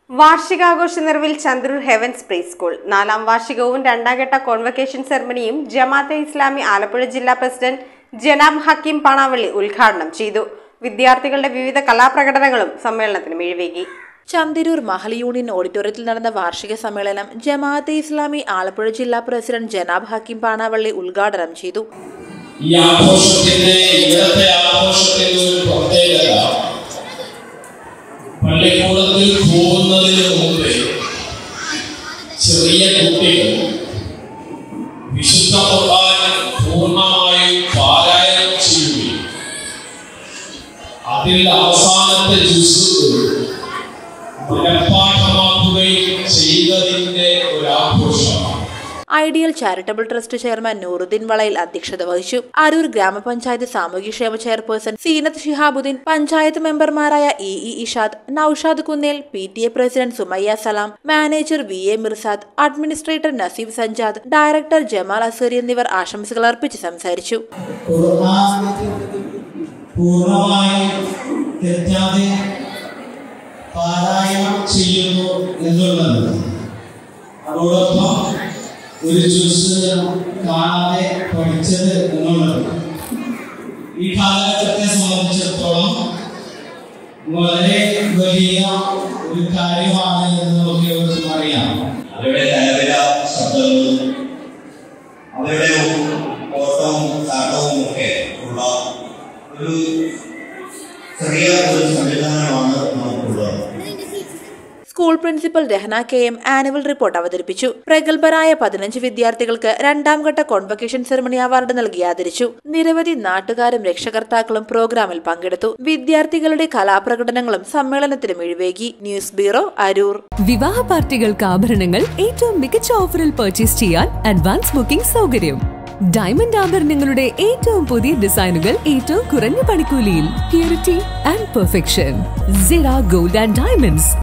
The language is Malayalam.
വാർഷികാഘോഷ നിറവിൽ ചന്ദ്രൂർ ഹെവൻസ് പ്രീ സ്കൂൾ നാലാം വാർഷികവും രണ്ടാം ഘട്ട കോൺവക്കേഷൻ സെറമണിയും ജമാഅത്തെ ഇസ്ലാമി ആലപ്പുഴ ജില്ലാ പ്രസിഡന്റ് ജനാബ് ഹക്കീം പാണാവള്ളി ഉദ്ഘാടനം ചെയ്തു വിദ്യാർത്ഥികളുടെ വിവിധ കലാപ്രകടനങ്ങളും സമ്മേളനത്തിന് മിഴിവേകി ചന്തിരൂർ മഹൽ യൂണിയൻ ഓഡിറ്റോറിയത്തിൽ നടന്ന വാർഷിക സമ്മേളനം ജമാഅത്തെ ഇസ്ലാമി ആലപ്പുഴ ജില്ലാ പ്രസിഡന്റ് ജനാബ് ഹക്കീം പാണാവള്ളി ഉദ്ഘാടനം ചെയ്തു ഈ ആഘോഷത്തിന്റെ ഇവിടത്തെ ആഘോഷത്തിന്റെ ഒരു പ്രത്യേകത പള്ളിക്കൂടത്തിൽ പോകുന്നതിന് മുമ്പ് ചെറിയ കുട്ടികൾ വിശുദ്ധ ഖുർആൻ പൂർണ്ണമായും പാരായണം ചെയ്യുകയും അതിൽ അവസാനത്തെ ജുസ് മനഃപ്പാഠമാക്കുകയും ചെയ്തതിന്റെ ഒരു ആഘോഷമാണ് ideal charitable trust chairman Nooruddin Valayil അധ്യക്ഷത വഹിച്ചു അരൂർ ഗ്രാമപഞ്ചായത്ത് സാമൂഹ്യക്ഷേമ ചെയർപേഴ്സൺ സീനത്ത് ഷിഹാബുദ്ദീൻ പഞ്ചായത്ത് മെമ്പർമാരായ E E Ishad Naushad Kunnel P T A president Sumayya Salam manager V A Mirsad administrator Naseeb Sanjad director Jamal Aseri എന്നിവർ ആശംസകൾ അർപ്പിച്ച് സംസാരിച്ചു ഖുർആൻ പൂർണ്ണമായും തെറ്റാതെ പാരായണം ചെയ്യുന്നു എന്നുള്ളത് അതോടൊപ്പം ഒരു ജ്യൂസ് കാണാതെ പഠിച്ചത് എന്നുള്ളത് ഈ കാലഘട്ടത്തെ സംബന്ധിച്ചിടത്തോളം വളരെ വലിയ ഒരു കാര്യമാണ് എന്ന് നമുക്ക് ഏവർക്കും അറിയാം അവരുടെ നിലവില ശബ്ദങ്ങളും അവരുടെ ഓട്ടവും ചാട്ടവും ഒക്കെ ഉള്ള ഒരു ചെറിയ ഒരു സംവിധാനമാണ് നമുക്കുള്ളത് school principal Rehana K M annual report അവതരിപ്പിച്ചു പ്രഗത്ഭരായ പതിനഞ്ച് വിദ്യാർത്ഥികൾക്ക് രണ്ടാം ഘട്ട കോൺവക്കേഷൻ സെറമണി അവാർഡ് നൽകി ആദരിച്ചു നിരവധി നാട്ടുകാരും രക്ഷകർത്താക്കളും പ്രോഗ്രാമിൽ പങ്കെടുത്തു വിദ്യാർത്ഥികളുടെ കലാപ്രകടനങ്ങളും സമ്മേളനത്തിന് മിഴിവേകി ന്യൂസ് ബ്യൂറോ അരൂർ വിവാഹ പാർട്ടികൾക്ക് ആഭരണങ്ങൾ ഏറ്റവും മികച്ച ഓഫറിൽ പർച്ചേസ് ചെയ്യാൻ അഡ്വാൻസ് ബുക്കിംഗ് സൗകര്യം ഡയമണ്ട് ആഭരണങ്ങളുടെ ഏറ്റവും പുതിയ ഡിസൈനുകൾ ഏറ്റവും കുറഞ്ഞ പണിക്കൂലിയിൽ purity and perfection Sira gold and diamonds